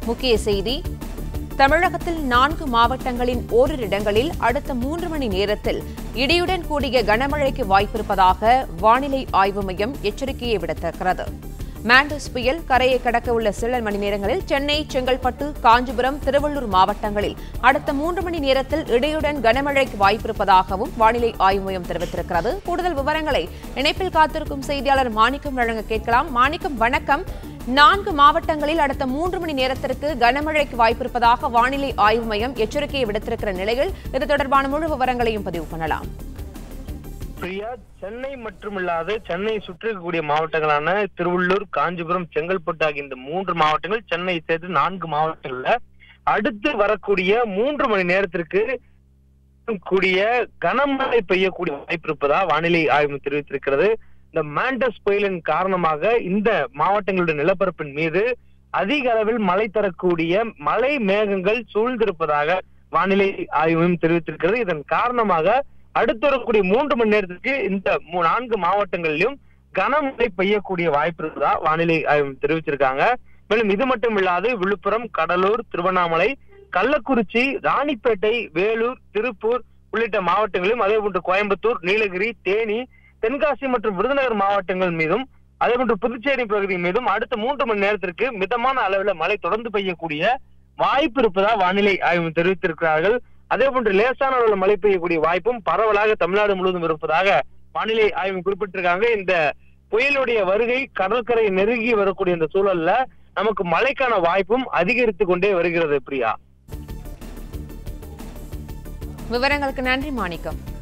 முக்கிய செய்தி தமிழகத்தில் நான்கு மாவட்டங்களின் ஓரிரு இடங்களில் அடுத்த மூன்று மணி நேரத்தில் இடியுடன் கூடிய கனமழைக்கு வாய்ப்பிருப்பதாக வானிலை ஆய்வு மையம் எச்சரிக்கையை விடுத்திருக்கிறது மாண்டஸ் புயல் கரையை கடக்க உள்ள சில மணி நேரங்களில் சென்னை செங்கல்பட்டு காஞ்சிபுரம் திருவள்ளூர் மாவட்டங்களில் அடுத்த மூன்று மணி நேரத்தில் இடியுடன் கனமழைக்கு வாய்ப்பிருப்பதாகவும் வானிலை ஆய்வு மையம் தெரிவித்திருக்கிறது கூடுதல் விவரங்களை இணைப்பில் காத்திருக்கும் செய்தியாளர் மாணிக்கம் வழங்க கேட்கலாம் மாணிக்கம் வணக்கம் நான்கு மாவட்டங்களில் அடுத்த மூன்று மணி நேரத்திற்கு கனமழைக்கு வாய்ப்பிருப்பதாக வானிலை ஆய்வு மையம் எச்சரிக்கையை விடுத்திருக்கிற நிலையில் இது தொடர்பான முழு விவரங்களையும் பதிவு பண்ணலாம் பிரியா சென்னை மட்டுமில்லாது சென்னை சுற்றி இருக்கக்கூடிய மாவட்டங்களான திருவள்ளூர் காஞ்சிபுரம் செங்கல்பட்டு ஆகிய இந்த மூன்று மாவட்டங்கள் சென்னை சேர்த்து நான்கு மாவட்டங்கள்ல அடுத்து வரக்கூடிய மூன்று மணி நேரத்திற்கு கூடிய கனமழை பெய்யக்கூடிய வாய்ப்பு இருப்பதா வானிலை ஆய்வு தெரிவித்திருக்கிறது இந்த மாண்டஸ் புயலின் காரணமாக இந்த மாவட்டங்களுடைய நிலப்பரப்பின் மீது அதிக அளவில் மழை தரக்கூடிய மழை மேகங்கள் சூழ்ந்திருப்பதாக வானிலை ஆய்வு மையம் தெரிவித்திருக்கிறது இதன் காரணமாக அடுத்து வரக்கூடிய மூன்று மணி நேரத்துக்கு இந்த மூ- நான்கு மாவட்டங்களிலும் கனமழை பெய்யக்கூடிய வாய்ப்பு இருப்பதா வானிலை ஆய்வு மையம் தெரிவிச்சிருக்காங்க மேலும் இது மட்டும் இல்லாது விழுப்புரம் கடலூர் திருவண்ணாமலை கள்ளக்குறிச்சி ராணிப்பேட்டை வேலூர் திருப்பூர் உள்ளிட்ட மாவட்டங்களிலும் அதே போன்று கோயம்புத்தூர் நீலகிரி தேனி தென்காசி மற்றும் விருதுநகர் மாவட்டங்கள் மீதும் அதே போன்று புதுச்சேரி பகுதி மீதும் அடுத்த மூன்று மணி நேரத்திற்கு மிதமான அளவில் மழை தொடர்ந்து பெய்யக்கூடிய வாய்ப்பு இருப்பதா வானிலை ஆய்வு தெரிவித்திருக்கிறார்கள் அதே போன்று லேசான அளவில் மழை பெய்யக்கூடிய வாய்ப்பும் பரவலாக தமிழ்நாடு முழுவதும் இருப்பதாக வானிலை ஆய்வு குறிப்பிட்டிருக்காங்க இந்த புயலுடைய வருகை கடற்கரை நெருங்கி வரக்கூடிய இந்த சூழல்ல நமக்கு மழைக்கான வாய்ப்பும் அதிகரித்து கொண்டே வருகிறது பிரியா விவரங்களுக்கு நன்றி மாணிக்கம்